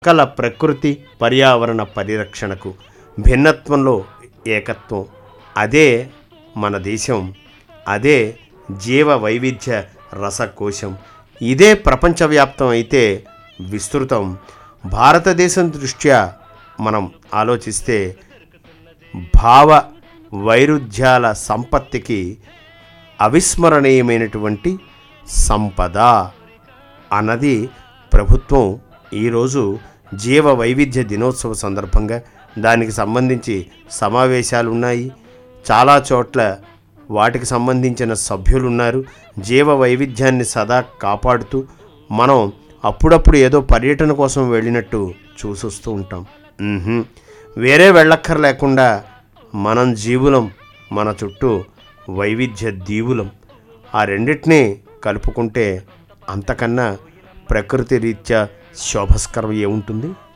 కల ప్రకృతి పర్యావరణ పరిరక్షణకు భిన్నత్వంలో ఏకత్వం అదే మన దేశం అదే జీవ వైవిధ్య రసకోశం ఇదే ప్రపంచవ్యాప్తం అయితే విస్తృతం భారతదేశం దృష్ట్యా మనం ఆలోచిస్తే భావ వైరుధ్యాల సంపత్తికి అవిస్మరణీయమైనటువంటి సంపద అన్నది ప్రభుత్వం ఈరోజు జీవ వైవిధ్య దినోత్సవ సందర్భంగా దానికి సంబంధించి సమావేశాలు ఉన్నాయి చాలా చోట్ల వాటికి సంబంధించిన సభ్యులు ఉన్నారు జీవ వైవిధ్యాన్ని సదా కాపాడుతూ మనం అప్పుడప్పుడు ఏదో పర్యటన కోసం వెళ్ళినట్టు చూసొస్తూ ఉంటాం మ్హూ. వేరే వెళ్ళక్కర్ లేకుండా మనం జీవులం మన చుట్టూ వైవిధ్య దీవులం ఆ రెండిటినీ కలుపుకుంటే అంతకన్నా ప్రకృతి రీత్యా శోభస్కరం ఏముంటుంది